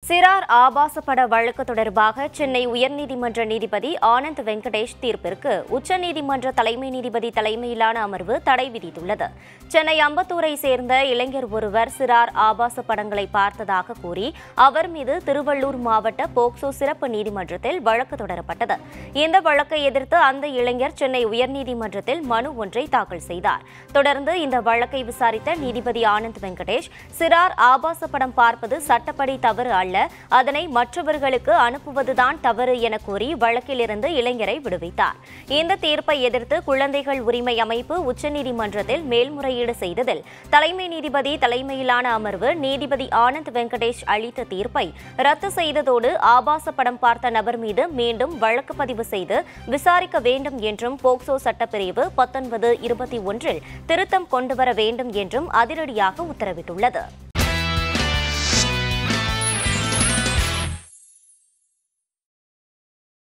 சிறார் ஆபாச பட வழக்கு தொடர்பாக சென்னை உயர்நீதிமன்ற நீதிபதி ஆனந்த் வெங்கடேஷ் தீர்ப்பிற்கு உச்சநீதிமன்ற தலைமை நீதிபதி தலைமையிலான அமர்வு தடை விதித்துள்ளது சென்னை அம்பத்தூரை சேர்ந்த இளைஞர் ஒருவர் சிறார் ஆபாச படங்களை பார்த்ததாக கூறி அவர் மீது திருவள்ளூர் மாவட்ட போக்சோ சிறப்பு நீதிமன்றத்தில் வழக்கு தொடரப்பட்டது இந்த வழக்கை எதிர்த்து அந்த இளைஞர் சென்னை உயர்நீதிமன்றத்தில் மனு ஒன்றை தாக்கல் செய்தார் தொடர்ந்து இந்த வழக்கை விசாரித்த நீதிபதி ஆனந்த் வெங்கடேஷ் சிறார் ஆபாச படம் பார்ப்பது சட்டப்படி தவறு அல்ல அதனை மற்றவர்களுக்கு அனுப்புவதுதான் தவறு என கூறி வழக்கிலிருந்து இளைஞரை விடுவித்தார் இந்த தீர்ப்பை எதிர்த்து குழந்தைகள் உரிமை அமைப்பு உச்சநீதிமன்றத்தில் மேல்முறையீடு செய்ததில் தலைமை நீதிபதி தலைமையிலான அமர்வு நீதிபதி ஆனந்த் வெங்கடேஷ் அளித்த தீர்ப்பை ரத்து செய்ததோடு ஆபாச படம் பார்த்த நபர் மீது மீண்டும் வழக்கு பதிவு செய்து விசாரிக்க வேண்டும் என்றும் போக்சோ சட்டப்பிரிவு பத்தொன்பது இருபத்தி ஒன்றில் திருத்தம் கொண்டுவர வேண்டும் என்றும் அதிரடியாக உத்தரவிட்டுள்ளது